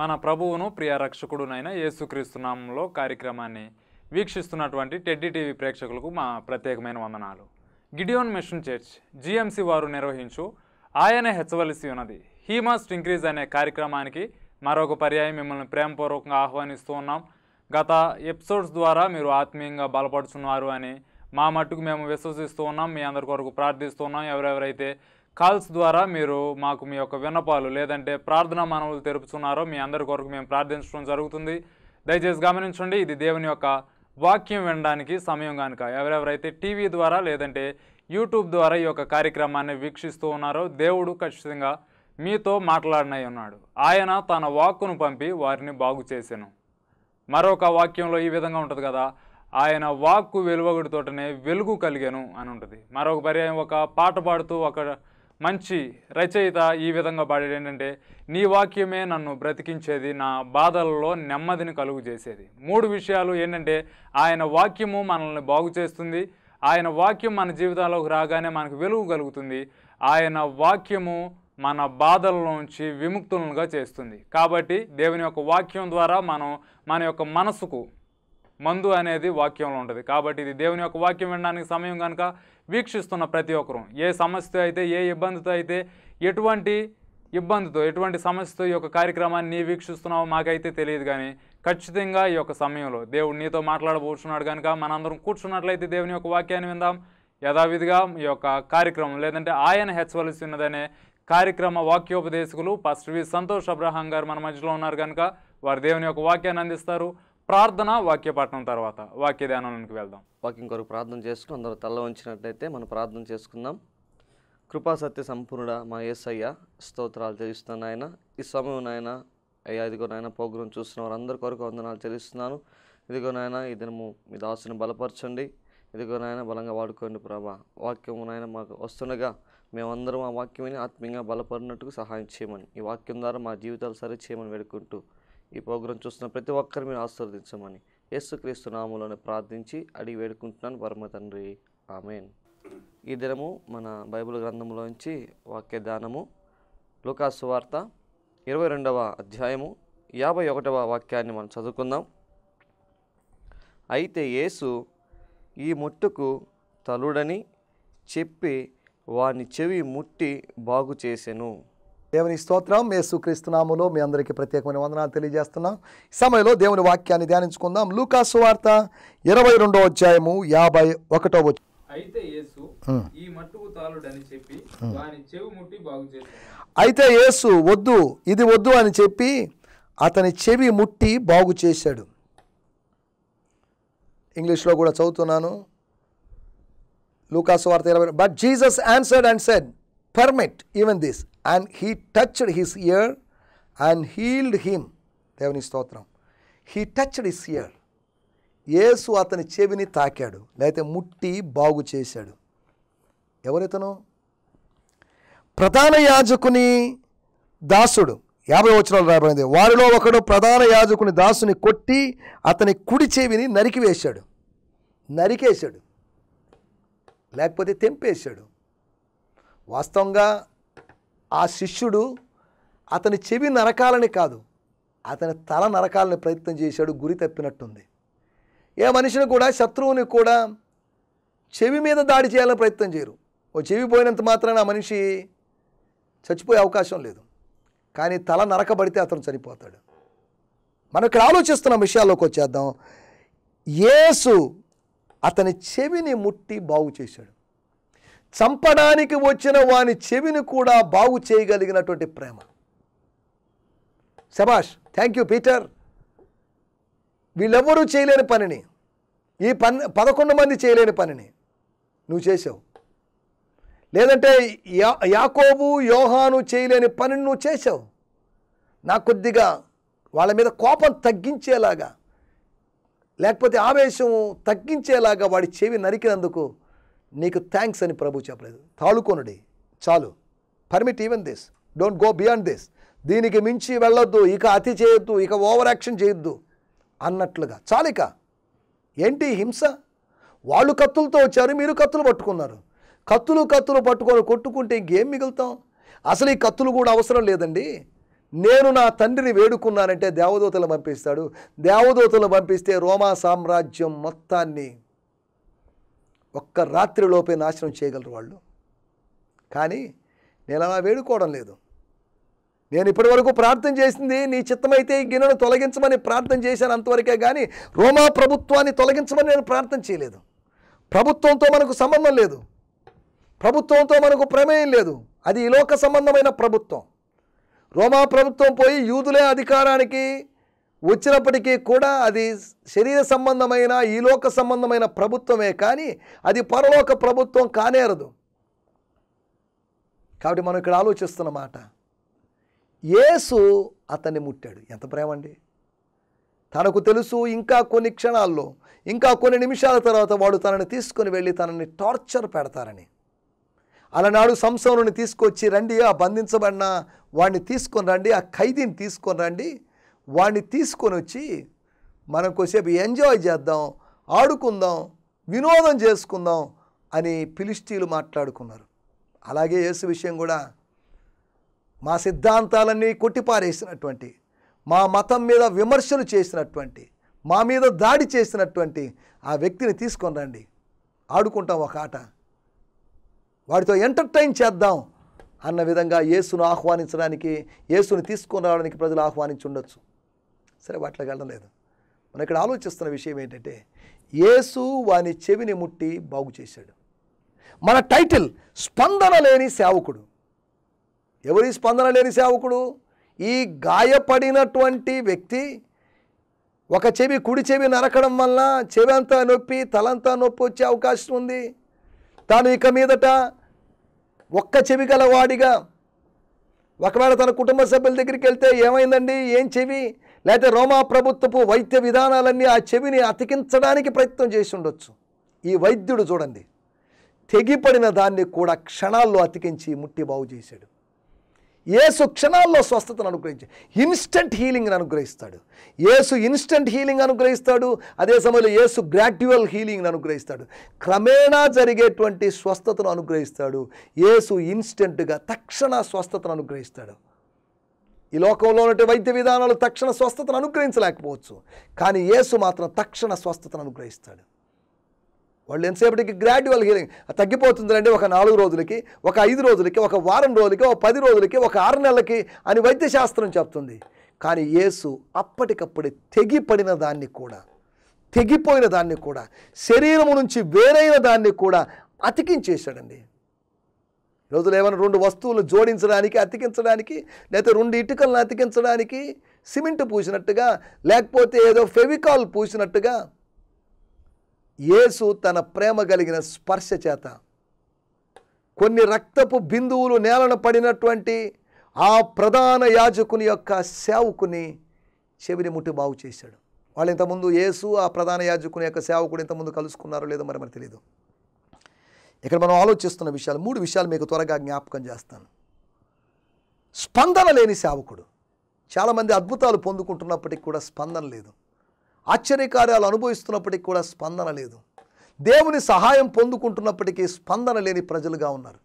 మన ప్రభువును ప్రియ రక్షకుడునైన యేసుక్రీస్తు నామంలో కార్యక్రమాన్ని వీక్షిస్తున్నటువంటి టెడ్డి టీవీ ప్రేక్షకులకు మా ప్రత్యేకమైన వందనాలు గిడియోన్ మిషన్ చర్చ్ జిఎంసి వారు నిర్వహించు ఆయనే హెచ్చవలసి ఉన్నది హీ మస్ట్ ఇంక్రీజ్ అనే కార్యక్రమానికి మరొక పర్యాయం మిమ్మల్ని ప్రేమపూర్వకంగా ఆహ్వానిస్తూ ఉన్నాం గత ఎపిసోడ్స్ ద్వారా మీరు ఆత్మీయంగా బలపడుతున్నారు అని మా మట్టుకు మేము విశ్వసిస్తూ ఉన్నాం మీ అందరి కొరకు ప్రార్థిస్తూ ఉన్నాం ఎవరెవరైతే కాల్స్ ద్వారా మీరు మాకు మీ యొక్క విన్నపాలు లేదంటే ప్రార్థనా మనవులు తెరుపుతున్నారో మీ అందరి కొరకు మేము ప్రార్థించడం జరుగుతుంది దయచేసి గమనించండి ఇది దేవుని యొక్క వాక్యం వినడానికి సమయం కనుక ఎవరెవరైతే టీవీ ద్వారా లేదంటే యూట్యూబ్ ద్వారా ఈ యొక్క కార్యక్రమాన్ని వీక్షిస్తూ ఉన్నారో దేవుడు ఖచ్చితంగా మీతో మాట్లాడినై ఉన్నాడు ఆయన తన వాక్కును పంపి వారిని బాగు చేసెను మరొక వాక్యంలో ఈ విధంగా ఉంటుంది కదా ఆయన వాక్కు వెలువగుడితోటనే వెలుగు కలిగాను అని ఉంటుంది మరొక పర్యాయం ఒక పాట పాడుతూ ఒక మంచి రచయిత ఈ విధంగా పాడాడు ఏంటంటే నీ వాక్యమే నన్ను బ్రతికించేది నా బాధలలో నెమ్మదిని కలుగు చేసేది మూడు విషయాలు ఏంటంటే ఆయన వాక్యము మనల్ని బాగు చేస్తుంది ఆయన వాక్యం మన జీవితాల్లోకి రాగానే మనకు వెలుగు కలుగుతుంది ఆయన వాక్యము మన బాధల్లోంచి విముక్తులుగా చేస్తుంది కాబట్టి దేవుని యొక్క వాక్యం ద్వారా మనం మన యొక్క మనసుకు మందు అనేది వాక్యంలో ఉంటుంది కాబట్టి ఇది దేవుని యొక్క వాక్యం వినడానికి సమయం కనుక వీక్షిస్తున్న ప్రతి ఒక్కరూ ఏ సమస్యతో అయితే ఏ ఇబ్బందితో అయితే ఎటువంటి ఇబ్బందితో ఎటువంటి సమస్యతో ఈ యొక్క కార్యక్రమాన్ని నీ వీక్షిస్తున్నావో మాకైతే తెలియదు కానీ ఖచ్చితంగా ఈ యొక్క సమయంలో దేవుడు నీతో మాట్లాడబోతున్నాడు కనుక మనందరం కూర్చున్నట్లయితే దేవుని యొక్క వాక్యాన్ని విందాం యథావిధిగా ఈ యొక్క కార్యక్రమం లేదంటే ఆయన హెచ్చవలసి ఉన్నదనే కార్యక్రమ వాక్యోపదేశకులు పాస్టర్ వి సంతోష్ అబ్రహాం గారు మన మధ్యలో ఉన్నారు కనుక వారు దేవుని యొక్క వాక్యాన్ని అందిస్తారు ప్రార్థన వాక్యపట్నం తర్వాత వాక్య ధ్యానంలోకి వెళ్దాం వాక్యం కొరకు ప్రార్థన చేసుకుని అందరూ తల్ల ఉంచినట్లయితే మనం ప్రార్థన చేసుకుందాం కృపా సత్య సంపూర్ణ మా యేసయ్య స్తోత్రాలు తెలుస్తున్నాను ఆయన ఈ సమయం నాయన అయ్యా ఇదిగో నాయన ప్రోగ్రాం చూస్తున్న వారందరి కొరకు వందనాలు తెలుస్తున్నాను ఇదిగో నాయన ఈ దినము మీ దాసుని బలపరచండి ఇదిగో నాయన బలంగా వాడుకోండి ప్రభా వాక్యము నాయన మాకు వస్తుండగా మేమందరం ఆ వాక్యం విని ఆత్మీయంగా బలపడినట్టుకు సహాయం చేయమని ఈ వాక్యం ద్వారా మా జీవితాలు సరి చేయమని వేడుకుంటూ ఈ ప్రోగ్రాం చూస్తున్న ప్రతి ఒక్కరిని మీరు ఆశీర్వదించమని యేసుక్రీస్తు నామంలోనే ప్రార్థించి అడిగి వేడుకుంటున్నాను పరమ తండ్రి ఆమెన్ ఈ దినము మన బైబిల్ గ్రంథంలోంచి వాక్య ధ్యానము లూకాసు వార్త ఇరవై రెండవ అధ్యాయము యాభై ఒకటవ వాక్యాన్ని మనం చదువుకుందాం అయితే యేసు ఈ ముట్టుకు తలుడని చెప్పి వాని చెవి ముట్టి బాగు చేసెను దేవుని స్తోత్రం యేసుక్రీస్తునాములో మీ అందరికీ ప్రత్యేకమైన వందనాలు తెలియజేస్తున్నాం ఈ సమయంలో దేవుని వాక్యాన్ని ధ్యానించుకుందాం లూకాసు వార్త ఇరవై రెండో అధ్యాయము యాభై ఒకటో వచ్చి అయితే యేసు ఈ మట్టుకు తాలుడని చెప్పి వాని చెవి ముట్టి బాగు చేశాడు అయితే యేసు వద్దు ఇది వద్దు అని చెప్పి అతని చెవి ముట్టి బాగు చేశాడు ఇంగ్లీష్లో కూడా చదువుతున్నాను లూకాసు వార్త ఇరవై but Jesus answered and said permit even this and he touched his ear and healed him దేవుని స్తోత్రం హీ టచ్డ్ హిస్ ఇయర్ యేసు అతని చెవిని తాకాడు లేకపోతే ముట్టి బాగు చేశాడు ఎవరితను ప్రధాన యాజకుని దాసుడు యాభై వచనాలు రాబడింది వారిలో ఒకడు ప్రధాన యాజకుని దాసుని కొట్టి అతని కుడి చెవిని నరికివేశాడు నరికేశాడు లేకపోతే తెంపేశాడు వాస్తవంగా ఆ శిష్యుడు అతని చెవి నరకాలని కాదు అతని తల నరకాలని ప్రయత్నం చేశాడు గురి తప్పినట్టుంది ఏ మనిషిని కూడా శత్రువుని కూడా చెవి మీద దాడి చేయాలని ప్రయత్నం చేయరు ఓ చెవి పోయినంత మాత్రాన ఆ మనిషి చచ్చిపోయే అవకాశం లేదు కానీ తల నరకబడితే అతను చనిపోతాడు మనం ఇక్కడ ఆలోచిస్తున్న విషయాల్లోకి వచ్చేద్దాం యేసు అతని చెవిని ముట్టి బాగు చేశాడు చంపడానికి వచ్చిన వాని చెవిని కూడా బాగు చేయగలిగినటువంటి ప్రేమ శబాష్ థ్యాంక్ యూ పీటర్ వీళ్ళెవ్వరూ చేయలేని పనిని ఈ పన్ పదకొండు మంది చేయలేని పనిని నువ్వు చేసావు లేదంటే యా యాకోబు యోహాను చేయలేని పనిని నువ్వు చేసావు నాకు కొద్దిగా వాళ్ళ మీద కోపం తగ్గించేలాగా లేకపోతే ఆవేశం తగ్గించేలాగా వాడి చెవి నరికినందుకు నీకు థ్యాంక్స్ అని ప్రభు చెప్పలేదు తాళుకొనుడి చాలు permit even this don't go beyond this దీనికి మించి వెళ్ళొద్దు ఇక అతి చేయొద్దు ఇక ఓవర్ యాక్షన్ చేయొద్దు అన్నట్లుగా చాలిక ఏంటి హింస వాళ్ళు కత్తులతో వచ్చారు మీరు కత్తులు పట్టుకున్నారు కత్తులు కత్తులు పట్టుకొని కొట్టుకుంటే ఇంకేం మిగులుతాం అసలు ఈ కత్తులు కూడా అవసరం లేదండి నేను నా తండ్రిని వేడుకున్నానంటే దేవదూతలు పంపిస్తాడు దేవదూతలు పంపిస్తే రోమా సామ్రాజ్యం మొత్తాన్ని ఒక్క రాత్రిలోపే నాశనం చేయగలరు వాళ్ళు కానీ నేను అలా వేడుకోవడం లేదు నేను ఇప్పటి వరకు ప్రార్థన చేసింది నీ చిత్తమైతే ఈ గిన్నెను తొలగించమని ప్రార్థన చేశాను అంతవరకే కానీ రోమా ప్రభుత్వాన్ని తొలగించమని నేను ప్రార్థన చేయలేదు ప్రభుత్వంతో మనకు సంబంధం లేదు ప్రభుత్వంతో మనకు ప్రమేయం లేదు అది ఈ లోక సంబంధమైన ప్రభుత్వం రోమా ప్రభుత్వం పోయి యూదులే అధికారానికి వచ్చినప్పటికీ కూడా అది శరీర సంబంధమైన ఈ లోక సంబంధమైన ప్రభుత్వమే కానీ అది పరలోక ప్రభుత్వం కానేరదు కాబట్టి మనం ఇక్కడ ఆలోచిస్తున్న మాట యేసు అతన్ని ముట్టాడు ఎంత ప్రేమ అండి తనకు తెలుసు ఇంకా కొన్ని క్షణాల్లో ఇంకా కొన్ని నిమిషాల తర్వాత వాడు తనని తీసుకొని వెళ్ళి తనని టార్చర్ పెడతారని అలనాడు సంసోనుని తీసుకొచ్చి రండి ఆ బంధించబడిన వాడిని తీసుకొని రండి ఆ ఖైదీని తీసుకొని రండి వాడిని తీసుకొని వచ్చి మనం కొద్దిసేపు ఎంజాయ్ చేద్దాం ఆడుకుందాం వినోదం చేసుకుందాం అని ఫిలిస్టీలు మాట్లాడుకున్నారు అలాగే యేసు విషయం కూడా మా సిద్ధాంతాలన్నీ కొట్టిపారేసినటువంటి మా మతం మీద విమర్శలు చేసినటువంటి మా మీద దాడి చేసినటువంటి ఆ వ్యక్తిని తీసుకొని రండి ఆడుకుంటాం ఒక ఆట వాడితో ఎంటర్టైన్ చేద్దాం అన్న విధంగా యేసును ఆహ్వానించడానికి యేసుని తీసుకొని రావడానికి ప్రజలు ఆహ్వానించి ఉండొచ్చు సరే వాటిలోకి వెళ్ళడం లేదు మనం ఇక్కడ ఆలోచిస్తున్న విషయం ఏంటంటే యేసు వాని చెవిని ముట్టి బాగు చేశాడు మన టైటిల్ స్పందన లేని సేవకుడు ఎవరి స్పందన లేని సేవకుడు ఈ గాయపడినటువంటి వ్యక్తి ఒక చెవి కుడి చెవి నరకడం వల్ల చెవి అంతా నొప్పి తలంతా నొప్పి వచ్చే అవకాశం ఉంది తాను ఇక మీదట ఒక్క చెవి గలవాడిగా ఒకవేళ తన కుటుంబ సభ్యుల దగ్గరికి వెళ్తే ఏమైందండి ఏం చెవి లేకపోతే రోమా ప్రభుత్వపు వైద్య విధానాలన్నీ ఆ చెవిని అతికించడానికి ప్రయత్నం చేసి ఉండొచ్చు ఈ వైద్యుడు చూడండి తెగిపడిన దాన్ని కూడా క్షణాల్లో అతికించి ముట్టి బాగు చేశాడు యేసు క్షణాల్లో స్వస్థతను అనుగ్రహించి ఇన్స్టంట్ హీలింగ్ని అనుగ్రహిస్తాడు యేసు ఇన్స్టంట్ హీలింగ్ అనుగ్రహిస్తాడు అదే సమయంలో యేసు గ్రాడ్యువల్ హీలింగ్ని అనుగ్రహిస్తాడు క్రమేణా జరిగేటువంటి స్వస్థతను అనుగ్రహిస్తాడు యేసు ఇన్స్టెంట్గా తక్షణ స్వస్థతను అనుగ్రహిస్తాడు ఈ లోకంలో ఉన్నటువంటి వైద్య విధానాలు తక్షణ స్వస్థతను అనుగ్రహించలేకపోవచ్చు కానీ యేసు మాత్రం తక్షణ స్వస్థతను అనుగ్రహిస్తాడు వాళ్ళు ఎంతసేపటికి గ్రాడ్యువల్ హీలింగ్ తగ్గిపోతుందండి ఒక నాలుగు రోజులకి ఒక ఐదు రోజులకి ఒక వారం రోజులకి ఒక పది రోజులకి ఒక ఆరు నెలలకి అని వైద్యశాస్త్రం చెప్తుంది కానీ యేసు అప్పటికప్పుడే తెగిపడిన దాన్ని కూడా తెగిపోయిన దాన్ని కూడా శరీరము నుంచి వేరైన దాన్ని కూడా అతికించేశాడండి రోజులు ఏమైనా రెండు వస్తువులు జోడించడానికి అతికించడానికి లేకపోతే రెండు ఇటుకలను అతికించడానికి సిమెంట్ పూసినట్టుగా లేకపోతే ఏదో ఫెవికాల్ పూసినట్టుగా యేసు తన ప్రేమ కలిగిన స్పర్శ చేత కొన్ని రక్తపు బిందువులు నేలన పడినటువంటి ఆ ప్రధాన యాజకుని యొక్క సేవకుని చెవిని ముట్టి బాగు చేశాడు వాళ్ళు ఇంతకుముందు యేసు ఆ ప్రధాన యాజకుని యొక్క సేవకుడు ఇంతకుముందు కలుసుకున్నారో లేదో మరి మరి తెలియదు ఇక్కడ మనం ఆలోచిస్తున్న విషయాలు మూడు విషయాలు మీకు త్వరగా జ్ఞాపకం చేస్తాను స్పందన లేని సేవకుడు చాలామంది అద్భుతాలు పొందుకుంటున్నప్పటికీ కూడా స్పందన లేదు ఆశ్చర్యకార్యాలు అనుభవిస్తున్నప్పటికీ కూడా స్పందన లేదు దేవుని సహాయం పొందుకుంటున్నప్పటికీ స్పందన లేని ప్రజలుగా ఉన్నారు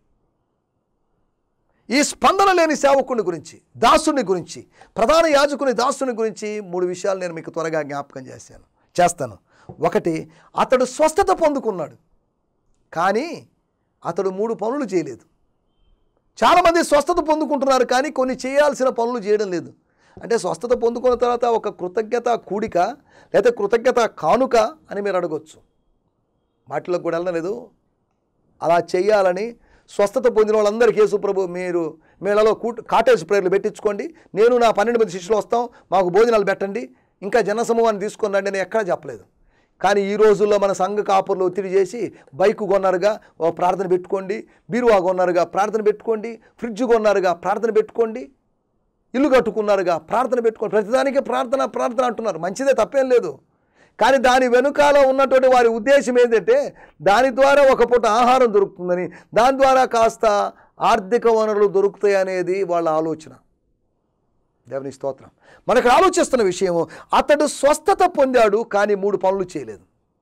ఈ స్పందన లేని సేవకుని గురించి దాసుని గురించి ప్రధాన యాజకుని దాసుని గురించి మూడు విషయాలు నేను మీకు త్వరగా జ్ఞాపకం చేశాను చేస్తాను ఒకటి అతడు స్వస్థత పొందుకున్నాడు కానీ అతడు మూడు పనులు చేయలేదు చాలామంది స్వస్థత పొందుకుంటున్నారు కానీ కొన్ని చేయాల్సిన పనులు చేయడం లేదు అంటే స్వస్థత పొందుకున్న తర్వాత ఒక కృతజ్ఞత కూడిక లేదా కృతజ్ఞత కానుక అని మీరు అడగొచ్చు వాటిలోకి కూడా వెళ్ళలేదు అలా చేయాలని స్వస్థత పొందిన వాళ్ళందరికీ యేసు ప్రభు మీరు మేళలో కూట్ కాటేజ్ ప్రేయర్లు పెట్టించుకోండి నేను నా పన్నెండు మంది శిష్యులు వస్తాం మాకు భోజనాలు పెట్టండి ఇంకా జనసమూహాన్ని తీసుకొని రండి అని ఎక్కడా చెప్పలేదు కానీ ఈ రోజుల్లో మన సంఘ కాపుర్లు ఒత్తిడి చేసి బైక్ కొన్నారుగా ఓ ప్రార్థన పెట్టుకోండి బీరువా కొన్నారుగా ప్రార్థన పెట్టుకోండి ఫ్రిడ్జ్ కొన్నారుగా ప్రార్థన పెట్టుకోండి ఇల్లు కట్టుకున్నారుగా ప్రార్థన పెట్టుకోండి ప్రతిదానికి ప్రార్థన ప్రార్థన అంటున్నారు మంచిదే తప్పేం లేదు కానీ దాని వెనుకాల ఉన్నటువంటి వారి ఉద్దేశం ఏంటంటే దాని ద్వారా ఒక పూట ఆహారం దొరుకుతుందని దాని ద్వారా కాస్త ఆర్థిక వనరులు దొరుకుతాయి అనేది వాళ్ళ ఆలోచన దేవుని స్తోత్రం మనకు ఆలోచిస్తున్న విషయము అతడు స్వస్థత పొందాడు కానీ మూడు పనులు చేయలేదు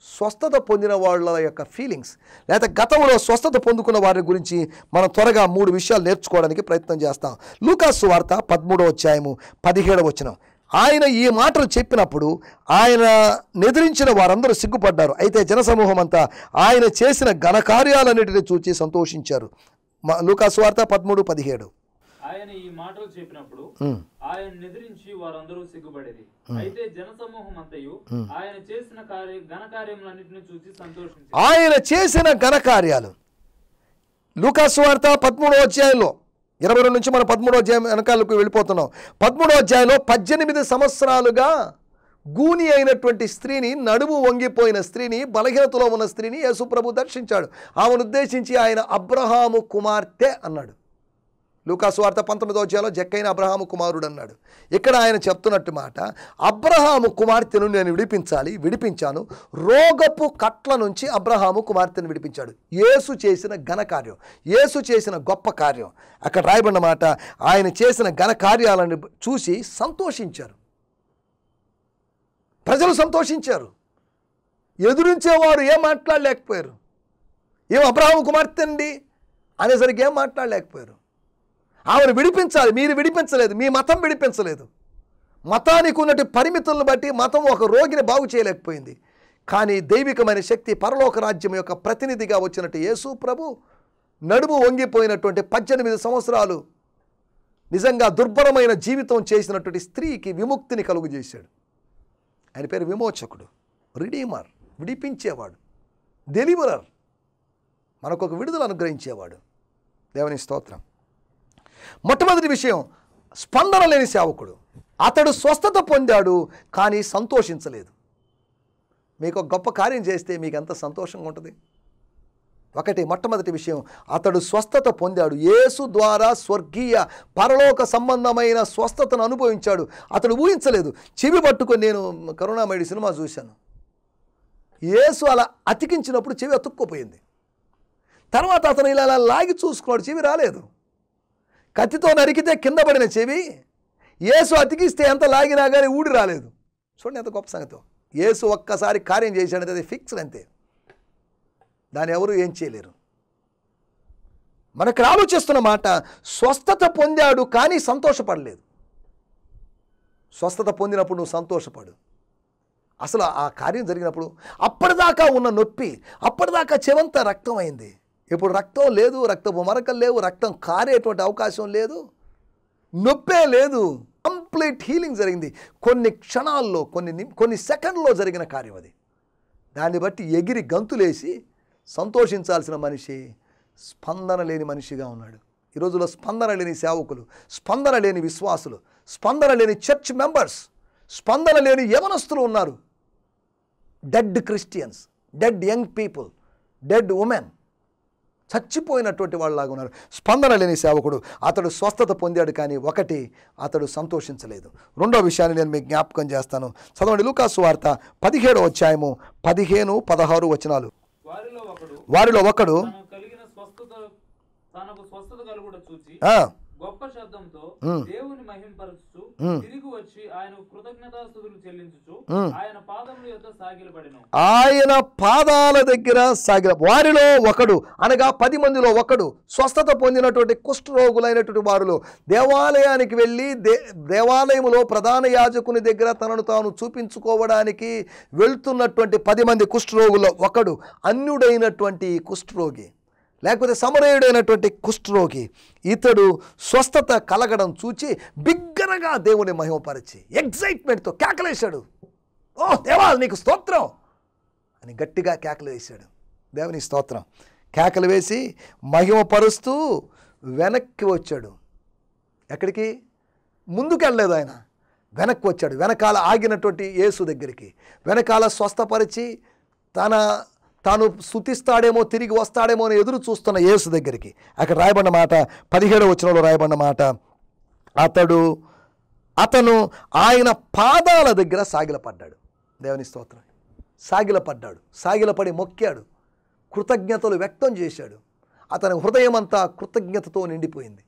స్వస్థత పొందిన వాళ్ళ యొక్క ఫీలింగ్స్ లేదా గతంలో స్వస్థత పొందుకున్న వారి గురించి మనం త్వరగా మూడు విషయాలు నేర్చుకోవడానికి ప్రయత్నం చేస్తాం లూకాసు వార్త పదమూడవ అధ్యాయము పదిహేడవ వచనం ఆయన ఈ మాటలు చెప్పినప్పుడు ఆయన నిద్రించిన వారందరూ సిగ్గుపడ్డారు అయితే జనసమూహం అంతా ఆయన చేసిన ఘనకార్యాలన్నిటిని చూచి సంతోషించారు మా లూకాసు వార్త పదమూడు పదిహేడు ఆయన ఈ మాటలు చెప్పినప్పుడు ఆయన నిద్రించి వారందరూ సిగ్గుపడేది అయితే జనసమూహం అంతయు ఆయన చేసిన కార్య ఘన కార్యములన్నింటినీ చూసి సంతోషించి ఆయన చేసిన ఘనకార్యాలు లూకాసు వార్త పదమూడో అధ్యాయంలో ఇరవై రెండు నుంచి మనం పదమూడో అధ్యాయం వెనకాలకు వెళ్ళిపోతున్నాం పదమూడో అధ్యాయంలో పద్దెనిమిది సంవత్సరాలుగా గూని అయినటువంటి స్త్రీని నడుము వంగిపోయిన స్త్రీని బలహీనతలో ఉన్న స్త్రీని యేసుప్రభు దర్శించాడు ఆమెను ఉద్దేశించి ఆయన అబ్రహాము కుమార్తె అన్నాడు లూకాసు వార్త పంతొమ్మిదో అధ్యాయంలో జక్కైన అబ్రహాము కుమారుడు అన్నాడు ఇక్కడ ఆయన చెప్తున్నట్టు మాట అబ్రహాము కుమార్తెను నేను విడిపించాలి విడిపించాను రోగపు కట్ల నుంచి అబ్రహాము కుమార్తెను విడిపించాడు యేసు చేసిన ఘనకార్యం యేసు చేసిన గొప్ప కార్యం అక్కడ రాయబడిన మాట ఆయన చేసిన ఘన కార్యాలను చూసి సంతోషించారు ప్రజలు సంతోషించారు ఎదురించేవారు ఏం మాట్లాడలేకపోయారు ఏం అబ్రహాము కుమార్తె అండి అనేసరికి ఏం మాట్లాడలేకపోయారు ఆమెను విడిపించాలి మీరు విడిపించలేదు మీ మతం విడిపించలేదు మతానికి ఉన్నటి పరిమితులను బట్టి మతం ఒక రోగిని బాగు చేయలేకపోయింది కానీ దైవికమైన శక్తి పరలోక రాజ్యం యొక్క ప్రతినిధిగా వచ్చినట్టు యేసు ప్రభు నడుము వంగిపోయినటువంటి పద్దెనిమిది సంవత్సరాలు నిజంగా దుర్భరమైన జీవితం చేసినటువంటి స్త్రీకి విముక్తిని కలుగు చేశాడు ఆయన పేరు విమోచకుడు రిడీమర్ విడిపించేవాడు డెలివరర్ మనకు ఒక విడుదల అనుగ్రహించేవాడు దేవుని స్తోత్రం మొట్టమొదటి విషయం స్పందన లేని సేవకుడు అతడు స్వస్థత పొందాడు కానీ సంతోషించలేదు మీకు ఒక గొప్ప కార్యం చేస్తే మీకు ఎంత సంతోషంగా ఉంటుంది ఒకటి మొట్టమొదటి విషయం అతడు స్వస్థత పొందాడు యేసు ద్వారా స్వర్గీయ పరలోక సంబంధమైన స్వస్థతను అనుభవించాడు అతడు ఊహించలేదు చెవి పట్టుకొని నేను కరుణామయుడి సినిమా చూశాను యేసు అలా అతికించినప్పుడు చెవి అతుక్కుపోయింది తర్వాత అతను ఇలా అలా లాగి చూసుకున్నాడు చెవి రాలేదు కత్తితో నరికితే కింద పడిన చెవి యేసు అతికిస్తే ఎంత లాగినా కానీ ఊడి రాలేదు చూడండి ఎంత గొప్ప సంగతి యేసు ఒక్కసారి కార్యం చేశాడంటే అది ఫిక్స్డ్ అంతే దాన్ని ఎవరు ఏం చేయలేరు మనకు ఆలోచిస్తున్న మాట స్వస్థత పొందాడు కానీ సంతోషపడలేదు స్వస్థత పొందినప్పుడు నువ్వు సంతోషపడు అసలు ఆ కార్యం జరిగినప్పుడు అప్పటిదాకా ఉన్న నొప్పి అప్పటిదాకా చెవంతా రక్తం అయింది ఇప్పుడు రక్తం లేదు రక్తపు మరకలు లేవు రక్తం కారేటువంటి అవకాశం లేదు నొప్పే లేదు కంప్లీట్ హీలింగ్ జరిగింది కొన్ని క్షణాల్లో కొన్ని నిమ్- కొన్ని సెకండ్లో జరిగిన కార్యం అది దాన్ని బట్టి ఎగిరి గంతులేసి సంతోషించాల్సిన మనిషి స్పందన లేని మనిషిగా ఉన్నాడు ఈ రోజుల్లో స్పందన లేని సేవకులు స్పందన లేని విశ్వాసులు స్పందన లేని చర్చ్ మెంబర్స్ స్పందన లేని యవనస్తులు ఉన్నారు dead Christians dead young people dead women చచ్చిపోయినటువంటి వాళ్ళలాగా ఉన్నారు స్పందన లేని సేవకుడు అతడు స్వస్థత పొందాడు కానీ ఒకటి అతడు సంతోషించలేదు రెండో విషయాన్ని నేను మీకు జ్ఞాపకం చేస్తాను చదవండి లూకాసు వార్త పదిహేడో అధ్యాయము పదిహేను పదహారు వచనాలు వారిలో ఒకడు వారిలో ఒకడు తనకు కలిగిన స్వస్థత తనకు స్వస్థత కలుగుట చూచి ఆ, గొప్ప శబ్దంతో దేవుని మహింపరచుచు తిరిగి వచ్చి ఆయన కృతజ్ఞతాస్తుతులు చెల్లించుచు ఆయన పాదముల యొక్క సాగిలపడిను ఆయన పాదాల దగ్గర సాగిన వారిలో ఒకడు అనగా పది మందిలో ఒకడు స్వస్థత పొందినటువంటి కుష్ఠరోగులైనటువంటి వారిలో దేవాలయానికి వెళ్ళి దే దేవాలయములో ప్రధాన యాజకుని దగ్గర తనను తాను చూపించుకోవడానికి వెళ్తున్నటువంటి పది మంది కుష్ఠరోగుల్లో ఒకడు అన్యుడైనటువంటి ఈ కుష్ఠరోగి లేకపోతే సమరయుడైనటువంటి కుష్ఠరోగి ఇతడు స్వస్థత కలగడం చూచి బిగ్గరగా దేవుని మహిమపరిచి ఎగ్జైట్మెంట్తో కేకలేశాడు ఓ దేవా నీకు స్తోత్రం అని గట్టిగా కేకలు వేశాడు దేవుని స్తోత్రం కేకలు వేసి మహిమపరుస్తూ వెనక్కి వచ్చాడు ఎక్కడికి ముందుకెళ్ళలేదు ఆయన వెనక్కి వచ్చాడు వెనకాల ఆగినటువంటి యేసు దగ్గరికి వెనకాల స్వస్థపరిచి తన తాను స్థుతిస్తాడేమో తిరిగి వస్తాడేమో అని ఎదురు చూస్తున్న యేసు దగ్గరికి అక్కడ రాయబడిన మాట పదిహేడవ వచనంలో రాయబడిన మాట అతడు అతను ఆయన పాదాల దగ్గర సాగిలపడ్డాడు దేవుని స్తోత్రం సాగిలపడ్డాడు సాగిలపడి మొక్కాడు కృతజ్ఞతలు వ్యక్తం చేశాడు అతని హృదయం అంతా కృతజ్ఞతతో నిండిపోయింది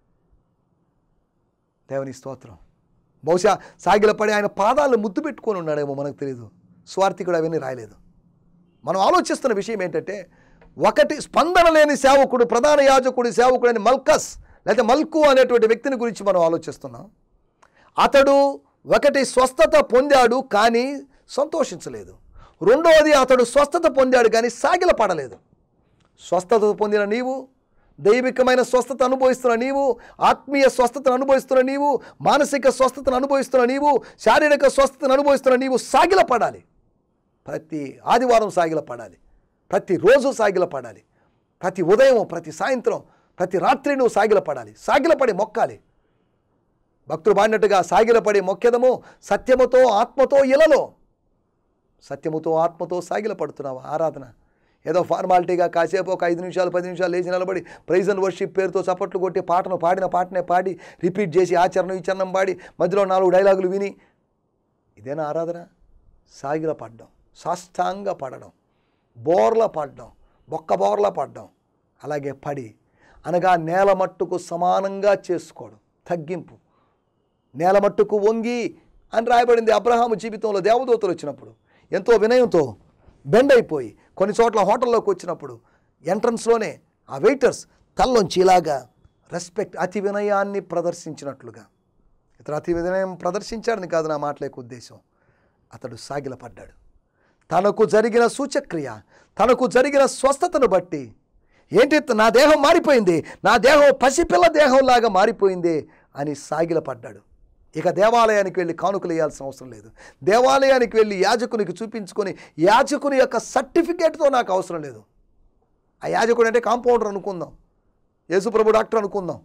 దేవుని స్తోత్రం బహుశా సాగిలపడి ఆయన పాదాలను ముద్దు పెట్టుకొని ఉన్నాడేమో మనకు తెలియదు స్వార్థికుడు అవన్నీ రాయలేదు మనం ఆలోచిస్తున్న విషయం ఏంటంటే ఒకటి స్పందన లేని సేవకుడు ప్రధాన యాజకుడి సేవకుడు అని మల్కస్ లేదా మల్కు అనేటువంటి వ్యక్తిని గురించి మనం ఆలోచిస్తున్నాం అతడు ఒకటి స్వస్థత పొందాడు కానీ సంతోషించలేదు రెండవది అతడు స్వస్థత పొందాడు కానీ సాగిలపడలేదు స్వస్థత పొందిన నీవు దైవికమైన స్వస్థత అనుభవిస్తున్న నీవు ఆత్మీయ స్వస్థతను అనుభవిస్తున్న నీవు మానసిక స్వస్థతను అనుభవిస్తున్న నీవు శారీరక స్వస్థతను అనుభవిస్తున్న నీవు సాగిలపడాలి ప్రతి ఆదివారం సాగిలపడాలి ప్రతిరోజు సాగిలపడాలి ప్రతి ఉదయం ప్రతి సాయంత్రం ప్రతి రాత్రి నువ్వు సాగిలపడాలి సాగిలపడి మొక్కాలి భక్తులు పాడినట్టుగా సాగిలపడి మొక్కెదము సత్యముతో ఆత్మతో ఇలలో సత్యముతో ఆత్మతో సాగిలపడుతున్నావు ఆరాధన ఏదో ఫార్మాలిటీగా కాసేపు ఒక ఐదు నిమిషాలు పది నిమిషాలు లేచి నిలబడి ప్రైజ్ అండ్ వర్షిప్ పేరుతో చప్పట్లు కొట్టి పాటను పాడిన పాటనే పాడి రిపీట్ చేసి ఆచరణ విచరణం పాడి మధ్యలో నాలుగు డైలాగులు విని ఇదేనా ఆరాధన సాగిల పడడం సాష్టాంగ పడడం బోర్ల పడడం బొక్క బోర్ల పడడం అలాగే పడి అనగా నేల మట్టుకు సమానంగా చేసుకోవడం తగ్గింపు నేల మట్టుకు వంగి అని రాయబడింది అబ్రహాము జీవితంలో దేవదూతలు వచ్చినప్పుడు ఎంతో వినయంతో బెండ్ అయిపోయి కొన్ని చోట్ల హోటల్లోకి వచ్చినప్పుడు ఎంట్రన్స్లోనే ఆ వెయిటర్స్ తల్లోంచి ఇలాగా రెస్పెక్ట్ అతి వినయాన్ని ప్రదర్శించినట్లుగా ఇతను అతి వినయం ప్రదర్శించాడని కాదు నా మాటలేక ఉద్దేశం అతడు సాగిలపడ్డాడు తనకు జరిగిన సూచక్రియ తనకు జరిగిన స్వస్థతను బట్టి ఏంటి నా దేహం మారిపోయింది నా దేహం పసిపిల్ల దేహంలాగా మారిపోయింది అని సాగిలపడ్డాడు ఇక దేవాలయానికి వెళ్ళి కానుకలు వేయాల్సిన అవసరం లేదు దేవాలయానికి వెళ్ళి యాజకునికి చూపించుకొని యాజకుని యొక్క సర్టిఫికేట్తో నాకు అవసరం లేదు ఆ యాజకుడు అంటే కాంపౌండర్ అనుకుందాం యేసుప్రభు డాక్టర్ అనుకుందాం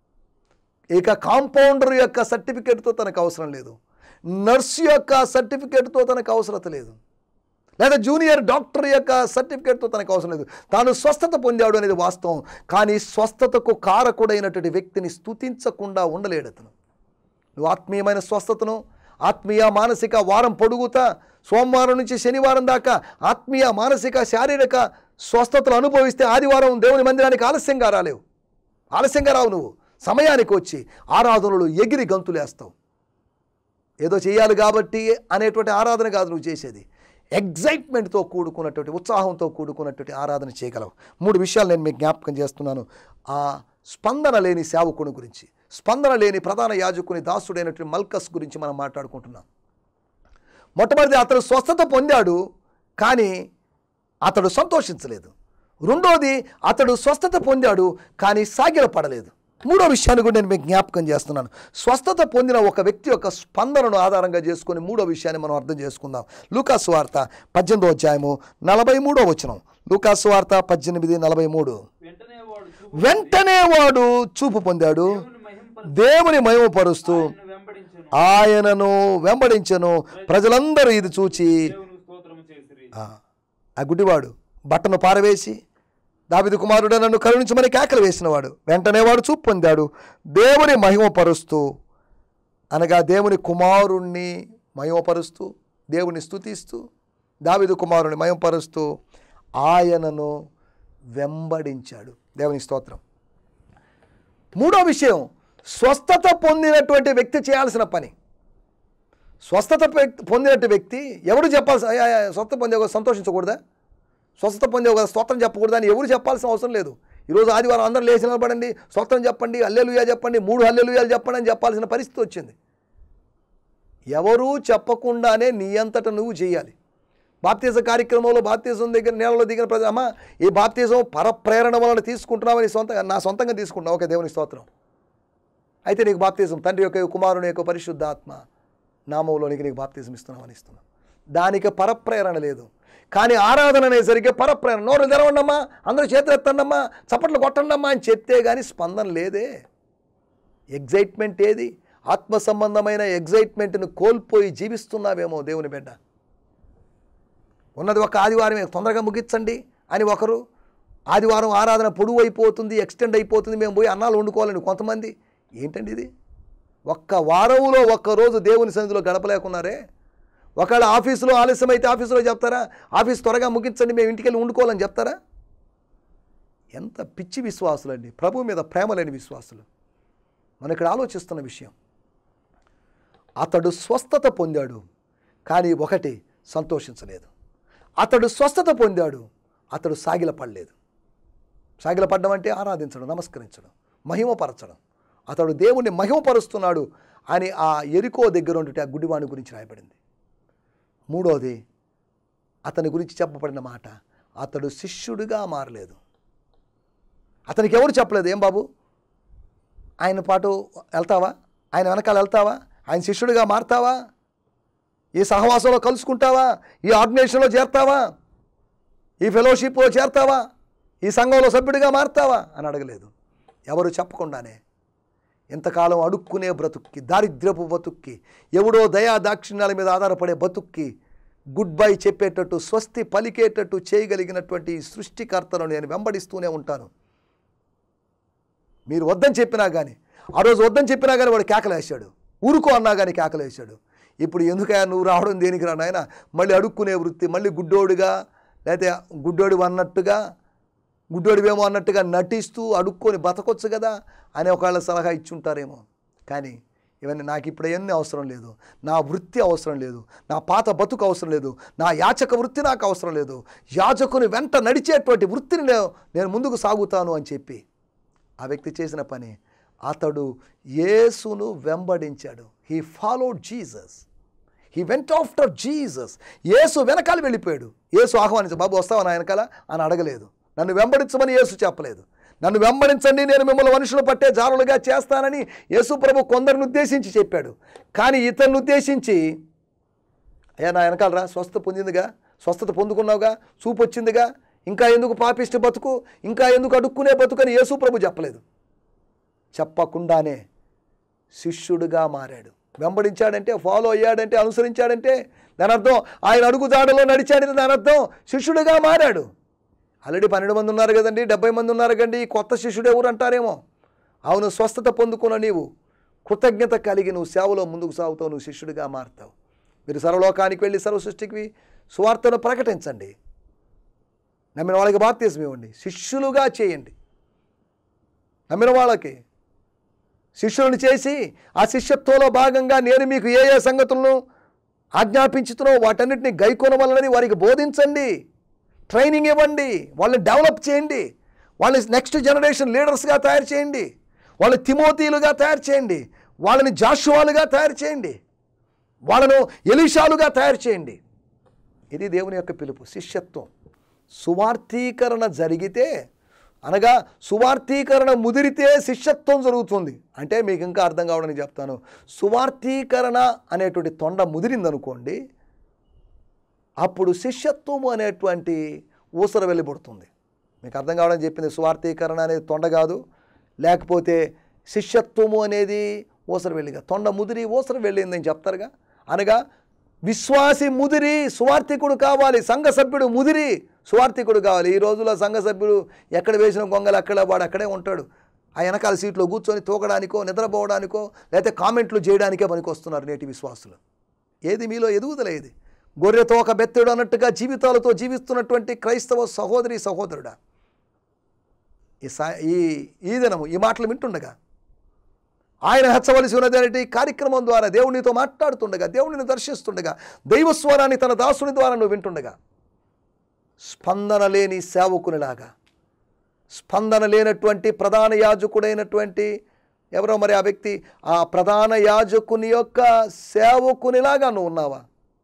ఇక కాంపౌండర్ యొక్క సర్టిఫికేట్తో తనకు అవసరం లేదు నర్సు యొక్క సర్టిఫికేట్తో తనకు అవసరత లేదు లేదా జూనియర్ డాక్టర్ యొక్క సర్టిఫికేట్తో తనకు అవసరం లేదు తాను స్వస్థత పొందాడు అనేది వాస్తవం కానీ స్వస్థతకు కారకుడైనటువంటి వ్యక్తిని స్తుతించకుండా ఉండలేడు అతను నువ్వు ఆత్మీయమైన స్వస్థతను ఆత్మీయ మానసిక వారం పొడుగుతా సోమవారం నుంచి శనివారం దాకా ఆత్మీయ మానసిక శారీరక స్వస్థతలు అనుభవిస్తే ఆదివారం దేవుని మందిరానికి ఆలస్యంగా రాలేవు ఆలస్యంగా రావు నువ్వు సమయానికి వచ్చి ఆరాధనలు ఎగిరి గంతులేస్తావు ఏదో చేయాలి కాబట్టి అనేటువంటి ఆరాధన కాదు నువ్వు చేసేది ఎగ్జైట్మెంట్తో కూడుకున్నటువంటి ఉత్సాహంతో కూడుకున్నటువంటి ఆరాధన చేయగలవు మూడు విషయాలు నేను మీకు జ్ఞాపకం చేస్తున్నాను ఆ స్పందన లేని సేవకుని గురించి స్పందన లేని ప్రధాన యాజకుని దాసుడైనటువంటి మల్కస్ గురించి మనం మాట్లాడుకుంటున్నాం మొట్టమొదటి అతడు స్వస్థత పొందాడు కానీ అతడు సంతోషించలేదు రెండోది అతడు స్వస్థత పొందాడు కానీ సాగిలపడలేదు మూడో విషయాన్ని కూడా నేను మీకు జ్ఞాపకం చేస్తున్నాను స్వస్థత పొందిన ఒక వ్యక్తి యొక్క స్పందనను ఆధారంగా చేసుకొని మూడో విషయాన్ని మనం అర్థం చేసుకుందాం లూకాసు వార్త పద్దెనిమిదో అధ్యాయము నలభై మూడో వచనం లూకాసు వార్త పద్దెనిమిది నలభై మూడు వెంటనే వాడు చూపు వెంటనే వాడు చూపు పొందాడు మహింప దేవుని మహిమపరుస్తూ వెంబడించను ఆయనను వెంబడించను ప్రజలందరూ ఇది చూచి దేవునికి స్తోత్రము చేసిరి ఆ, ఆ గుడ్డివాడు బట్టను పారవేసి దావిదు కుమారుడు నన్ను కరుణించమని కేకలు వేసినవాడు వెంటనే వాడు చూపు పొందాడు దేవుని మహిమపరుస్తూ అనగా దేవుని కుమారుణ్ణి మహిమపరుస్తూ దేవుని స్తుతిస్తూ దావిదు కుమారుని మహిమపరుస్తూ ఆయనను వెంబడించాడు దేవుని స్తోత్రం మూడో విషయం స్వస్థత పొందినటువంటి వ్యక్తి చేయాల్సిన పని స్వస్థత వ్యక్తి- పొందినట్టు వ్యక్తి ఎవరు చెప్పాల్సి "అయ్యా, అయ్యా, స్వస్థత పొందే సంతోషించకూడదా స్వస్థత పొందేవు కదా స్తోత్రం చెప్పకూడదా అని ఎవరు చెప్పాల్సిన అవసరం లేదు ఈరోజు ఆదివారం అందరూ లేచి నిలబడండి స్వస్థం చెప్పండి అల్లెలుయా చెప్పండి మూడు హల్లెలుయాలు చెప్పండి అని చెప్పాల్సిన పరిస్థితి వచ్చింది ఎవరూ చెప్పకుండానే నీ అంతట నువ్వు చేయాలి బాప్తీజ కార్యక్రమంలో బాప్తీజం దగ్గర నేలలో దిగిన ప్రజ అమ్మ ఈ బాప్తీజం పరప్రేరణ వలన తీసుకుంటున్నావని సొంతంగా నా సొంతంగా తీసుకుంటున్నావు ఓకే దేవుని స్తోత్రం అయితే నీకు బాప్తీజం తండ్రి యొక్క కుమారుని యొక్క పరిశుద్ధ ఆత్మ నామంలోనికి నీకు బాప్తీజం ఇస్తున్నామని ఇస్తున్నాం దానికి పరప్రేరణ లేదు కానీ ఆరాధన అనేసరికి పరప్రేరణ నోరు తెరవండమ్మా అందరూ చేతులు ఎత్తండమ్మా చప్పట్లు కొట్టండమ్మా అని చెప్తే కానీ స్పందన లేదే ఎగ్జైట్మెంట్ ఏది ఆత్మ సంబంధమైన ఎగ్జైట్మెంట్ను కోల్పోయి జీవిస్తున్నావేమో దేవుని బిడ్డ ఉన్నది ఒక ఆదివారమే తొందరగా ముగించండి అని ఒకరు ఆదివారం ఆరాధన పొడువు అయిపోతుంది ఎక్స్టెండ్ అయిపోతుంది మేము పోయి అన్నాలు వండుకోవాలని కొంతమంది ఏంటండి ఇది ఒక్క వారంలో ఒక్క రోజు దేవుని సన్నిధిలో గడపలేకున్నారే ఒకవేళ ఆఫీసులో ఆలస్యం అయితే ఆఫీసులో చెప్తారా ఆఫీస్ త్వరగా ముగించండి మేము ఇంటికి వెళ్ళి వండుకోవాలని చెప్తారా ఎంత పిచ్చి విశ్వాసులండి ప్రభు మీద ప్రేమ లేని విశ్వాసులు మనం ఇక్కడ ఆలోచిస్తున్న విషయం అతడు స్వస్థత పొందాడు కానీ ఒకటి సంతోషించలేదు అతడు స్వస్థత పొందాడు అతడు సాగిలపడలేదు సాగిలపడడం అంటే ఆరాధించడం నమస్కరించడం మహిమపరచడం అతడు దేవుణ్ణి మహిమపరుస్తున్నాడు అని ఆ ఎరికో దగ్గర ఉంటే ఆ గుడివాణి గురించి రాయబడింది మూడోది అతని గురించి చెప్పబడిన మాట అతడు శిష్యుడిగా మారలేదు అతనికి ఎవరు చెప్పలేదు ఏం బాబు ఆయన పాటు వెళ్తావా ఆయన వెనకాల వెళ్తావా ఆయన శిష్యుడిగా మారతావా ఈ సహవాసంలో కలుసుకుంటావా ఈ ఆర్గనైజేషన్లో చేరతావా ఈ ఫెలోషిప్లో చేరతావా ఈ సంఘంలో సభ్యుడిగా మారతావా అని అడగలేదు ఎవరు చెప్పకుండానే ఇంతకాలం అడుక్కునే బ్రతుక్కి దారిద్ర్యపు బతుక్కి ఎవడో దయా దాక్షిణ్యాల మీద ఆధారపడే బతుక్కి గుడ్ బై చెప్పేటట్టు స్వస్తి పలికేటట్టు చేయగలిగినటువంటి ఈ సృష్టికర్తలను నేను వెంబడిస్తూనే ఉంటాను మీరు వద్దని చెప్పినా కానీ ఆ రోజు వద్దని చెప్పినా కానీ వాడు కేకలేశాడు ఊరుకో అన్నా కానీ కేకలేశాడు ఇప్పుడు ఎందుకయ్యా నువ్వు రావడం దేనికి రా నాయన మళ్ళీ అడుక్కునే వృత్తి మళ్ళీ గుడ్డోడుగా లేకపోతే గుడ్డోడు అన్నట్టుగా గుడ్డోడివేమో అన్నట్టుగా నటిస్తూ అడుక్కొని బతకొచ్చు కదా అని ఒకవేళ సలహా ఇచ్చుంటారేమో కానీ ఇవన్నీ నాకు ఇప్పుడు అవన్నీ అవసరం లేదు నా వృత్తి అవసరం లేదు నా పాత బతుకు అవసరం లేదు నా యాచక వృత్తి నాకు అవసరం లేదు యాచకుని వెంట నడిచేటువంటి వృత్తిని నేను నేను ముందుకు సాగుతాను అని చెప్పి ఆ వ్యక్తి చేసిన పని అతడు యేసును వెంబడించాడు he followed Jesus he went after Jesus యేసు వెనకాల వెళ్ళిపోయాడు యేసు ఆహ్వానించ బాబు వస్తావా నా వెనకాల అని అడగలేదు నన్ను వెంబడించమని యేసు చెప్పలేదు నన్ను వెంబడించండి నేను మిమ్మల్ని మనుషులు పట్టే జారులుగా చేస్తానని యేసు ప్రభు కొందరిని ఉద్దేశించి చెప్పాడు కానీ ఇతన్ని ఉద్దేశించి అయ్యా నా వెనకాలరా స్వస్థత పొందిందిగా స్వస్థత పొందుకున్నావుగా చూపు వచ్చిందిగా ఇంకా ఎందుకు పాపిష్టి బతుకు ఇంకా ఎందుకు అడుక్కునే బతుకు అని యేసు ప్రభు చెప్పలేదు చెప్పకుండానే శిష్యుడిగా మారాడు వెంబడించాడంటే ఫాలో అయ్యాడంటే అనుసరించాడంటే దాని అర్థం ఆయన అడుగు జాడలో నడిచాడని దాని అర్థం శిష్యుడిగా మారాడు ఆల్రెడీ పన్నెండు మంది ఉన్నారు కదండి డెబ్బై మంది ఉన్నారు కండి ఈ కొత్త శిష్యుడు ఎవరు అంటారేమో అవును స్వస్థత పొందుకున్న నీవు కృతజ్ఞత కలిగి నువ్వు సేవలో ముందుకు సాగుతావు నువ్వు శిష్యుడిగా మారుతావు మీరు సర్వలోకానికి వెళ్ళి సర్వ సృష్టికి సువార్తను ప్రకటించండి నమ్మిన వాళ్ళకి బాప్తీసం ఇవ్వండి శిష్యులుగా చేయండి నమ్మిన వాళ్ళకి శిష్యులను చేసి ఆ శిష్యత్వంలో భాగంగా నేను మీకు ఏ ఏ సంగతులను ఆజ్ఞాపించుతున్నో వాటన్నిటిని గైకొనవలనని వారికి బోధించండి ట్రైనింగ్ ఇవ్వండి వాళ్ళని డెవలప్ చేయండి వాళ్ళని నెక్స్ట్ జనరేషన్ లీడర్స్గా తయారు చేయండి వాళ్ళని తిమోతీలుగా తయారు చేయండి వాళ్ళని జాషువాలుగా తయారు చేయండి వాళ్ళను ఎలిషాలుగా తయారు చేయండి ఇది దేవుని యొక్క పిలుపు శిష్యత్వం సువార్థీకరణ జరిగితే అనగా సువార్థీకరణ ముదిరితే శిష్యత్వం జరుగుతుంది అంటే మీకు ఇంకా అర్థం కావడానికి చెప్తాను సువార్థీకరణ అనేటువంటి తొండ ముదిరిందనుకోండి అప్పుడు శిష్యత్వము అనేటువంటి ఊసర వెళ్ళిపడుతుంది మీకు అర్థం కావడం చెప్పింది సువార్థీకరణ అనేది తొండ కాదు లేకపోతే శిష్యత్వము అనేది ఊసర వెళ్ళిగా తొండ ముదిరి ఊసర వెళ్ళిందని చెప్తారుగా అనగా విశ్వాసి ముదిరి సువార్థికుడు కావాలి సంఘ సభ్యుడు ముదిరి సువార్థికుడు కావాలి ఈ రోజుల్లో సంఘ సభ్యుడు ఎక్కడ వేసిన గొంగలు అక్కడ వాడు అక్కడే ఉంటాడు ఆ వెనకాల సీట్లో కూర్చొని తూకడానికో నిద్రపోవడానికో లేకపోతే కామెంట్లు చేయడానికే పనికొస్తున్నారు నేటి విశ్వాసులు ఏది మీలో ఎదుగుదల ఏది గొర్రెతో ఒక బెత్తెడు అన్నట్టుగా జీవితాలతో జీవిస్తున్నటువంటి క్రైస్తవ సహోదరి సహోదరుడా ఈ సా ఈ ఈ దినము ఈ మాటలు వింటుండగా ఆయన హెచ్చవలసి ఉన్నది కార్యక్రమం ద్వారా దేవునితో మాట్లాడుతుండగా దేవునిని దర్శిస్తుండగా దైవస్వరాన్ని తన దాసుని ద్వారా నువ్వు వింటుండగా స్పందన లేని సేవకునిలాగా స్పందన లేనటువంటి ప్రధాన యాజకుడైనటువంటి ఎవరో మరి ఆ వ్యక్తి ఆ ప్రధాన యాజకుని యొక్క సేవకునిలాగా నువ్వు ఉన్నావా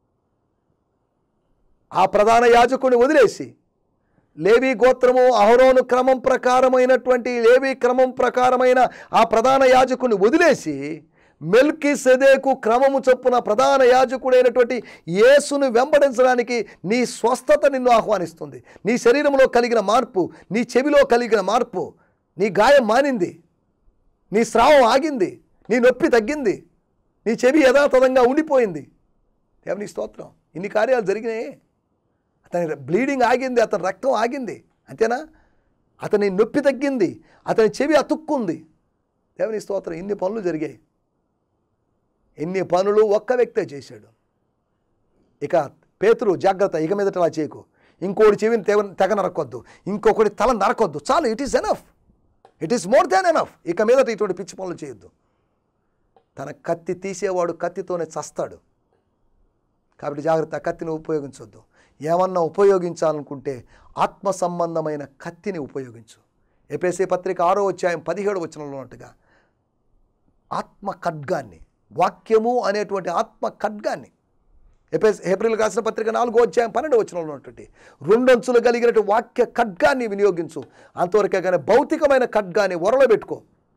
ఆ ప్రధాన యాజకుని వదిలేసి లేవి గోత్రము అహరోను క్రమం ప్రకారమైనటువంటి లేవి క్రమం ప్రకారమైన ఆ ప్రధాన యాజకుని వదిలేసి మెల్కి సెదేకు క్రమము చొప్పున ప్రధాన యాజకుడైనటువంటి యేసును వెంబడించడానికి నీ స్వస్థత నిన్ను ఆహ్వానిస్తుంది నీ శరీరంలో కలిగిన మార్పు నీ చెవిలో కలిగిన మార్పు నీ గాయం మానింది నీ స్రావం ఆగింది నీ నొప్పి తగ్గింది నీ చెవి యథాతథంగా ఉండిపోయింది దేవుని స్తోత్రం ఇన్ని కార్యాలు జరిగినాయి అతని బ్లీడింగ్ ఆగింది అతని రక్తం ఆగింది అంతేనా అతని నొప్పి తగ్గింది అతని చెవి అతుక్కుంది దేవుని స్తోత్రం ఇన్ని పనులు జరిగాయి ఎన్ని పనులు ఒక్క వ్యక్తే చేశాడు ఇక పేతురు జాగ్రత్త ఇక మీదట అలా చేయకు ఇంకోటి చెవిని తెగ తెగ నరకొద్దు ఇంకొకటి తల నరకొద్దు చాలు it is enough it is more than enough ఇక మీదట ఇటువంటి పిచ్చి పనులు చేయొద్దు తన కత్తి తీసేవాడు కత్తితోనే చస్తాడు కాబట్టి జాగ్రత్త ఆ కత్తిని ఉపయోగించొద్దు ఏమన్నా ఉపయోగించాలనుకుంటే ఆత్మ సంబంధమైన కత్తిని ఉపయోగించు ఎపిఎస్సి పత్రిక ఆరో అధ్యాయం పదిహేడు వచనంలో ఉన్నట్టుగా ఆత్మ ఖడ్గాన్ని వాక్యము అనేటువంటి ఆత్మ ఖడ్గాన్ని ఎపిఎస్ ఏప్రిల్ రాసిన పత్రిక నాలుగో అధ్యాయం పన్నెండు వచనంలో ఉన్నటువంటి రెండంచులు కలిగినటువంటి వాక్య ఖడ్గాన్ని వినియోగించు అంతవరకే కానీ భౌతికమైన ఖడ్గాన్ని వరలో పెట్టుకో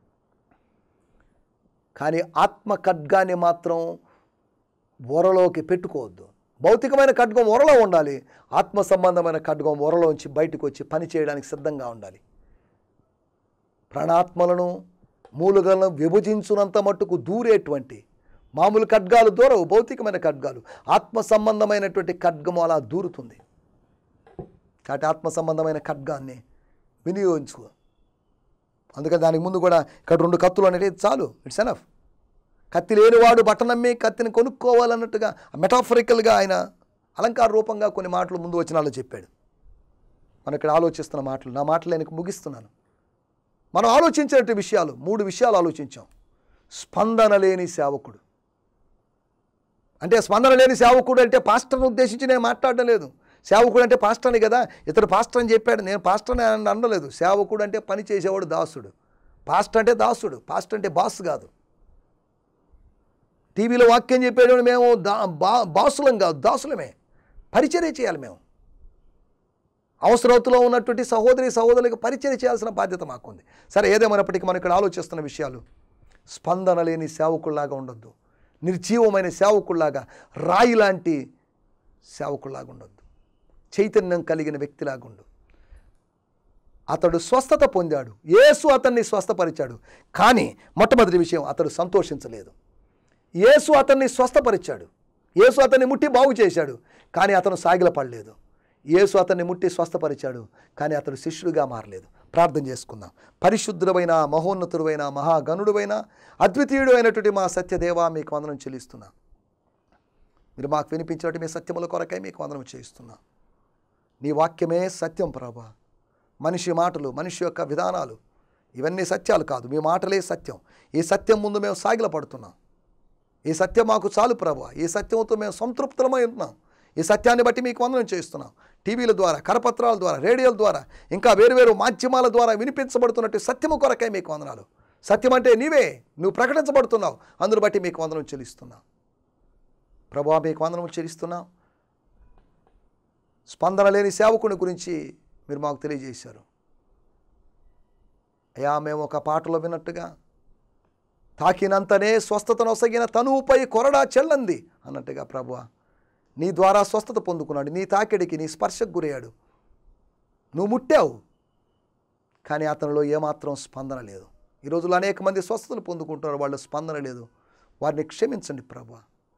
కానీ ఆత్మ ఖడ్గాన్ని మాత్రం వరలోకి పెట్టుకోవద్దు భౌతికమైన ఖడ్గం వరలో ఉండాలి ఆత్మ సంబంధమైన ఖడ్గం వరలోంచి బయటకు వచ్చి పని చేయడానికి సిద్ధంగా ఉండాలి ప్రాణాత్మలను మూలుగలను విభజించునంత మట్టుకు దూరేటువంటి మామూలు ఖడ్గాలు దూరవు భౌతికమైన ఖడ్గాలు ఆత్మ సంబంధమైనటువంటి ఖడ్గము అలా దూరుతుంది కాబట్టి ఆత్మ సంబంధమైన ఖడ్గాన్ని వినియోగించుకో అందుకని దానికి ముందు కూడా ఇక్కడ రెండు కత్తులు అనేది చాలు ఇట్స్ ఎనఫ్ కత్తి లేనివాడు బట్టనమ్మి కత్తిని కొనుక్కోవాలన్నట్టుగా మెటాఫరికల్గా ఆయన అలంకార రూపంగా కొన్ని మాటలు ముందు వచ్చినాలో చెప్పాడు మనం ఇక్కడ ఆలోచిస్తున్న మాటలు నా మాటలు నేను ముగిస్తున్నాను మనం ఆలోచించినట్టు విషయాలు మూడు విషయాలు ఆలోచించాం స్పందన లేని సేవకుడు అంటే స్పందన లేని సేవకుడు అంటే పాస్టర్ని ఉద్దేశించి నేను మాట్లాడడం లేదు సేవకుడు అంటే పాస్టర్ని కదా ఇతడు పాస్టర్ అని చెప్పాడు నేను పాస్టర్ని అని అనలేదు సేవకుడు అంటే పని చేసేవాడు దాసుడు పాస్టర్ అంటే దాసుడు పాస్టర్ అంటే బాస్ కాదు టీవీలో వాక్యం చెప్పేటప్పుడు మేము దా బా బాసులం కాదు దాసులమే పరిచర్య చేయాలి మేము అవసరతులో ఉన్నటువంటి సహోదరి సహోదరులకు పరిచయం చేయాల్సిన బాధ్యత మాకుంది సరే ఏదేమైనప్పటికీ మనం ఇక్కడ ఆలోచిస్తున్న విషయాలు స్పందన లేని సేవకుల్లాగా ఉండొద్దు నిర్జీవమైన సేవకుల్లాగా రాయి లాంటి సేవకుల్లాగా ఉండొద్దు చైతన్యం కలిగిన వ్యక్తిలాగా ఉండు అతడు స్వస్థత పొందాడు యేసు అతన్ని స్వస్థపరిచాడు కానీ మొట్టమొదటి విషయం అతడు సంతోషించలేదు యేసు అతన్ని స్వస్థపరిచాడు యేసు అతన్ని ముట్టి బాగు చేశాడు కానీ అతను సాగిలపడలేదు యేసు అతన్ని ముట్టి స్వస్థపరిచాడు కానీ అతడు శిష్యుడిగా మారలేదు ప్రార్థన చేసుకుందాం పరిశుద్ధుడమైన మహోన్నతుడైన మహాగణుడువైన అద్వితీయుడు అయినటువంటి మా సత్యదేవ మీకు వందనం చెల్లిస్తున్నా మీరు మాకు వినిపించినట్టు మీ సత్యముల కొరకై మీకు వందనం చేయిస్తున్నా నీ వాక్యమే సత్యం ప్రభా మనిషి మాటలు మనిషి యొక్క విధానాలు ఇవన్నీ సత్యాలు కాదు మీ మాటలే సత్యం ఈ సత్యం ముందు మేము సాగిలపడుతున్నాం ఈ సత్యం మాకు చాలు ప్రభు ఈ సత్యంతో మేము సంతృప్తమై ఉంటున్నాం ఈ సత్యాన్ని బట్టి మీకు వందనం చేస్తున్నాం టీవీల ద్వారా కరపత్రాల ద్వారా రేడియోల ద్వారా ఇంకా వేరువేరు మాధ్యమాల ద్వారా వినిపించబడుతున్నట్టు సత్యము కొరకై మీకు వందనాలు సత్యం అంటే నీవే నువ్వు ప్రకటించబడుతున్నావు అందును బట్టి మీకు వందనం చెల్లిస్తున్నాం ప్రభా మీకు వందనం చెల్లిస్తున్నాం స్పందన లేని సేవకుని గురించి మీరు మాకు తెలియజేశారు అయ్యా మేము ఒక పాటలో విన్నట్టుగా తాకినంతనే స్వస్థతను ఒసగిన తనువుపై కొరడా చెల్లంది అన్నట్టుగా ప్రభువా నీ ద్వారా స్వస్థత పొందుకున్నాడు నీ తాకిడికి నీ స్పర్శకు గురయ్యాడు నువ్వు ముట్టావు కానీ అతనిలో ఏమాత్రం స్పందన లేదు ఈ రోజుల్లో అనేక మంది స్వస్థతలు పొందుకుంటున్నారు వాళ్ళ స్పందన లేదు వారిని క్షమించండి ప్రభా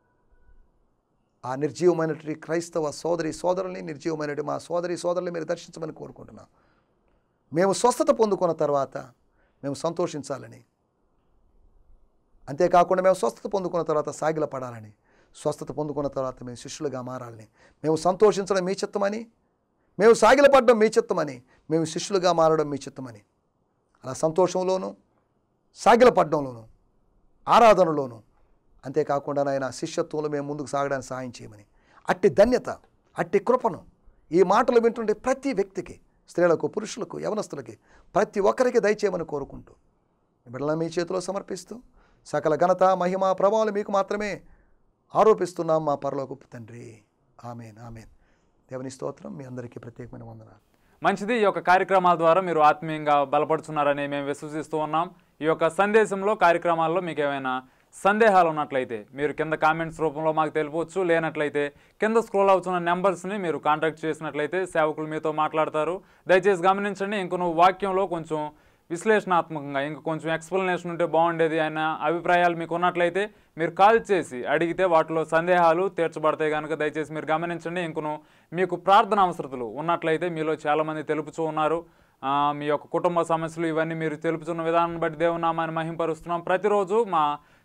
ఆ నిర్జీవమైనటువంటి క్రైస్తవ సోదరి సోదరుల్ని నిర్జీవమైనటువంటి మా సోదరి సోదరుల్ని మీరు దర్శించమని కోరుకుంటున్నాం మేము స్వస్థత పొందుకున్న తర్వాత మేము సంతోషించాలని అంతేకాకుండా మేము స్వస్థత పొందుకున్న తర్వాత సాగిల పడాలని స్వస్థత పొందుకున్న తర్వాత మేము శిష్యులుగా మారాలని మేము సంతోషించడం మీ చిత్తమని మేము సాగిలపడడం మీ చిత్తమని మేము శిష్యులుగా మారడం మీ చిత్తమని అలా సంతోషంలోనూ సాగిలపడడంలోనూ ఆరాధనలోనూ అంతేకాకుండా నాయన శిష్యత్వంలో మేము ముందుకు సాగడానికి సహాయం చేయమని అట్టి ధన్యత అట్టి కృపను ఈ మాటలు వింటుండే ప్రతి వ్యక్తికి స్త్రీలకు పురుషులకు యవనస్తులకి ప్రతి ఒక్కరికి దయచేయమని కోరుకుంటూ ఈ బిడ్డలను మీ చేతిలో సమర్పిస్తూ సకల ఘనత మహిమ ప్రభావాలు మీకు మాత్రమే ఆరోపిస్తున్నాం మా పరలోకపు తండ్రి ఆమెన్ ఆమెన్ దేవుని స్తోత్రం మీ అందరికీ ప్రత్యేకమైన వందనాలు మంచిది ఈ యొక్క కార్యక్రమాల ద్వారా మీరు ఆత్మీయంగా బలపడుతున్నారని మేము విశ్వసిస్తూ ఉన్నాం ఈ యొక్క సందేశంలో కార్యక్రమాల్లో మీకు ఏమైనా సందేహాలు ఉన్నట్లయితే మీరు కింద కామెంట్స్ రూపంలో మాకు తెలుపవచ్చు లేనట్లయితే కింద స్క్రోల్ అవుతున్న నెంబర్స్ని మీరు కాంటాక్ట్ చేసినట్లయితే సేవకులు మీతో మాట్లాడతారు దయచేసి గమనించండి ఇంక నువ్వు వాక్యంలో కొంచెం విశ్లేషణాత్మకంగా ఇంకా కొంచెం ఎక్స్ప్లెనేషన్ ఉంటే బాగుండేది అన్న అభిప్రాయాలు మీకు ఉన్నట్లయితే మీరు కాల్ చేసి అడిగితే వాటిలో సందేహాలు తీర్చబడతాయి కనుక దయచేసి మీరు గమనించండి ఇంకను మీకు ప్రార్థన అవసరతలు ఉన్నట్లయితే మీలో చాలామంది తెలుపుతూ ఉన్నారు ఆ, మీ యొక్క కుటుంబ సమస్యలు ఇవన్నీ మీరు తెలుపుతున్న విధానాన్ని బట్టి దేవునామాన్ని మహింపరుస్తున్నాం ప్రతిరోజు మా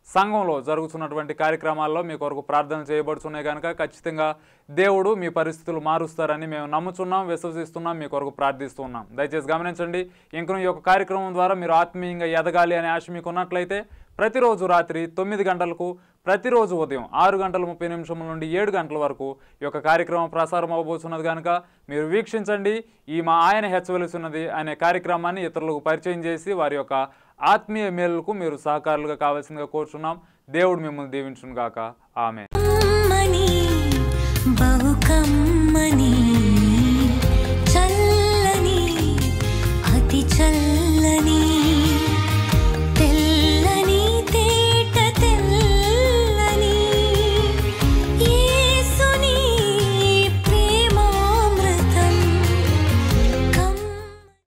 సంఘంలో జరుగుతున్నటువంటి కార్యక్రమాల్లో మీ కొరకు ప్రార్థన చేయబడుతున్నాయి కనుక ఖచ్చితంగా దేవుడు మీ పరిస్థితులు మారుస్తారని మేము నమ్ముచున్నాం విశ్వసిస్తున్నాం మీ కొరకు ప్రార్థిస్తున్నాం దయచేసి గమనించండి ఇంకను ఈ యొక్క కార్యక్రమం ద్వారా మీరు ఆత్మీయంగా ఎదగాలి అనే ఆశ మీకు ఉన్నట్లయితే ప్రతిరోజు రాత్రి తొమ్మిది గంటలకు ప్రతిరోజు ఉదయం ఆరు గంటల ముప్పై నిమిషముల నుండి ఏడు గంటల వరకు ఈ యొక్క కార్యక్రమం ప్రసారం అవ్వబోతున్నది కనుక మీరు వీక్షించండి ఈ మా ఆయన హెచ్చవలసినది అనే కార్యక్రమాన్ని ఇతరులకు పరిచయం చేసి వారి యొక్క ఆత్మీయ మేలుకు మీరు సహకారులుగా కావాల్సిందిగా కోరుచున్నాం దేవుడు మిమ్మల్ని దీవించును గాక ఆమె